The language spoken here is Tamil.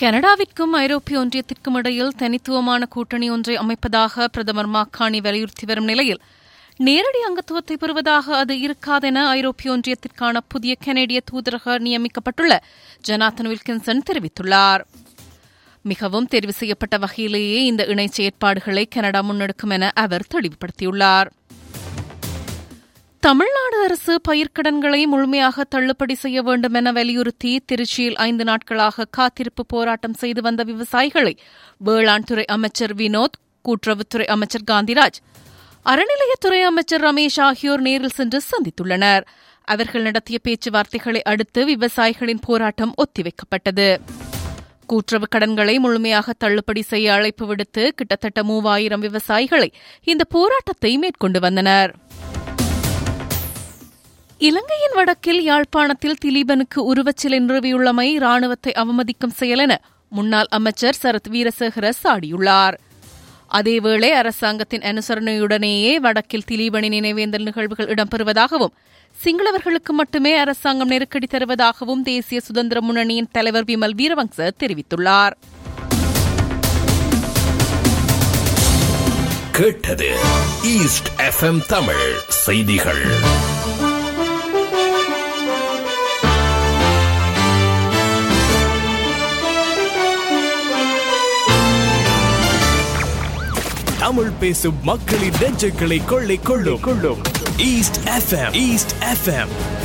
கனடாவிற்கும் ஐரோப்பிய ஒன்றியத்திற்கும் இடையில் தனித்துவமான கூட்டணி ஒன்றை அமைப்பதாக பிரதமர் மாக்காணி வலியுறுத்தி வரும் நிலையில் நேரடி அங்கத்துவத்தை பெறுவதாக அது இருக்காதென ஐரோப்பிய ஒன்றியத்திற்கான புதிய கனேடிய தூதரக நியமிக்கப்பட்டுள்ள ஜனாதன் வில்கின்சன் தெரிவித்துள்ளார் மிகவும் தெரிவு செய்யப்பட்ட வகையிலேயே இந்த இணை செயற்பாடுகளை கனடா முன்னெடுக்கும் என அவர் தெளிவுபடுத்தியுள்ளார் தமிழ்நாடு அரசு பயிர்க்கடன்களை முழுமையாக தள்ளுபடி செய்ய வேண்டும் என வலியுறுத்தி திருச்சியில் ஐந்து நாட்களாக காத்திருப்பு போராட்டம் செய்து வந்த விவசாயிகளை வேளாண் துறை அமைச்சர் வினோத் கூட்டுறவுத்துறை அமைச்சர் காந்திராஜ் அறநிலையத்துறை அமைச்சர் ரமேஷ் ஆகியோர் நேரில் சென்று சந்தித்துள்ளனர் அவர்கள் நடத்திய பேச்சுவார்த்தைகளை அடுத்து விவசாயிகளின் போராட்டம் ஒத்திவைக்கப்பட்டது கூட்டுறவு கடன்களை முழுமையாக தள்ளுபடி செய்ய அழைப்பு விடுத்து கிட்டத்தட்ட மூவாயிரம் விவசாயிகளை இந்த போராட்டத்தை மேற்கொண்டு வந்தனர் இலங்கையின் வடக்கில் யாழ்ப்பாணத்தில் திலீபனுக்கு உருவச்சிலை நிறுவியுள்ளமை ராணுவத்தை அவமதிக்கும் செயல் என முன்னாள் அமைச்சர் சரத் வீரசேகர சாடியுள்ளார் அதேவேளை அரசாங்கத்தின் அனுசரணையுடனேயே வடக்கில் திலீபனின் நினைவேந்தல் நிகழ்வுகள் இடம்பெறுவதாகவும் சிங்களவர்களுக்கு மட்டுமே அரசாங்கம் நெருக்கடி தருவதாகவும் தேசிய சுதந்திர முன்னணியின் தலைவர் விமல் வீரவங்ச தெரிவித்துள்ளார் கேட்டது ஈஸ்ட் எஃப்எம் தமிழ் செய்திகள் தமிழ் பேசும் மக்களின் நெஞ்சுகளை கொள்ளை கொள்ளும் கொள்ளும் ஈஸ்ட் எஃப்எம் ஈஸ்ட் எஃப்எம்